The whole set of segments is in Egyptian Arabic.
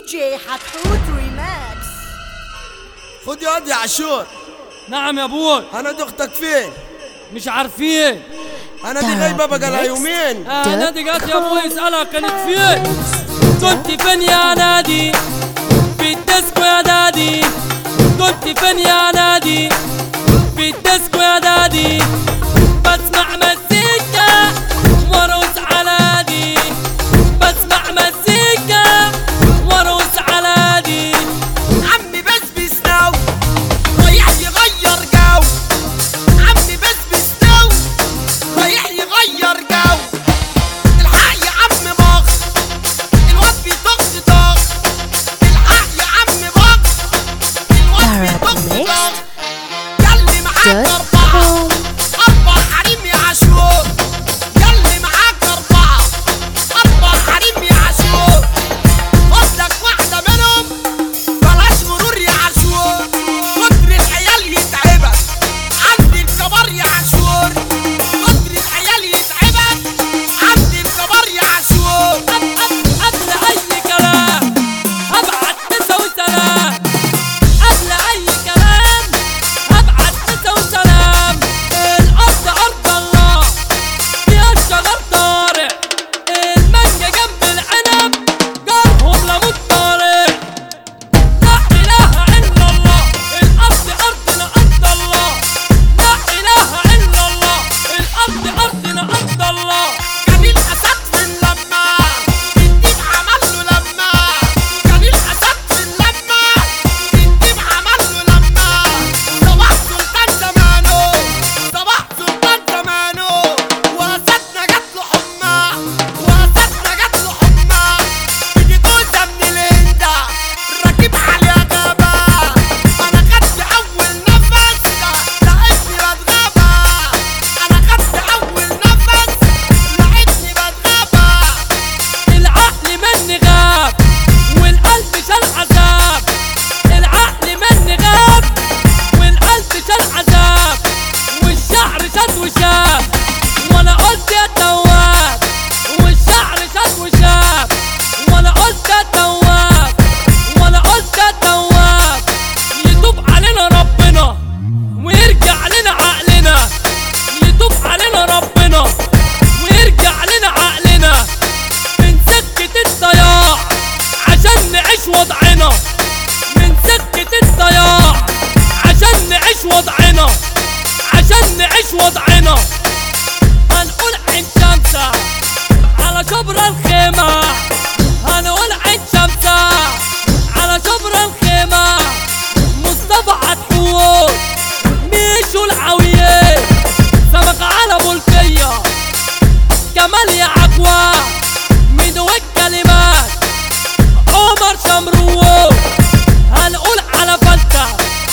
جي حتحوت ريماكس خد يا واد يا عاشور نعم يا ابوي انا دي اختك فين مش عارفين انا دي غايبه بقى لها يومين آه نادي جات يا ابوي اسالها كانت فين كنت فين يا نادي في الديسكو يا نادي كنت فين يا نادي في الديسكو يا نادي بسمع مزيكا وارقص على دي بسمع مزيكا وارقص على دي عمي بس بيسناو رايح يغير جو عمي بس بيسناو رايح يغير جو الحق يا عم بخ الواد بيطخ طخ الحق يا عم بخ الواد بيطخ طخ ياللي معاك اربعه اربع حريم يا عاشور ياللي معاك اربعه اربع حريم يا عاشور فضلك واحده منهم بلاش مرور يا عاشور كتر العيال يتعبك عندي الكبار يا عاشور كتر العيال يتعبك عندي الكبار يا عاشور قبل اي كلام ابعت تساوي سلام قبل اي كلام ابعت تساوي سلام الارض ارض الله فيها الشجر طارق المانجا جنب العنب جارهم لموت طارق لا اله الا الله الارض ارضنا ارض الله لا اله الا الله الارض ارضنا ارض الله كان الاسد في اللمه الديب عمل له لمه كان الاسد في اللمه الديب عمل له لمه صباح سلطان زمانه صباح سلطان زمانه واسدنا جات له حمى واسدنا جات له حمى تيجي جوزه من الهنده راكب عليها غابه انا خدت اول نفس لقيتني بتغابى انا خدت اول نفس لقيتني بتغابى العقل مني غاب والقلب شال عذاب العقل مني غاب والقلب شال عذاب والشعر شد وشاب وانا قلت يا تواب والشعر شد وشاب وانا قلت يا تواب وانا قلت يا تواب يتوب علينا ربنا ويرجع لنا عقلنا يتوب علينا ربنا ويرجع لنا عقلنا من سكة الضياع عشان نعيش وضعنا من سكة الضياع عشان نعيش وضعنا عشان نعيش وضعنا هنقول عين شمسة على شبر الخيمة هنقول عين شمسة على شبر الخيمة مصطفى عدحوت ميشو العوية سمك على ملكية جمال يا عقوى ميدو الكلمات عمر شمرو هنقول على فلتة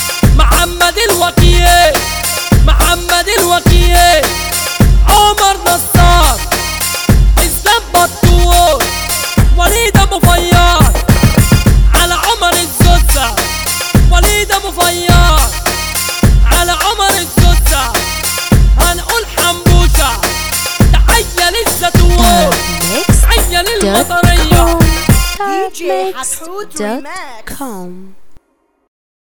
محمد الوكيل محمد الوكيل عمر نصار اسلام بطوط وليد ابو فياض على عمر الزوزة وليد ابو فياض على عمر الزوزة هنقول حنبوشة تحية للزيتون تحية للمطرية دي جي حتحوت ريماكس com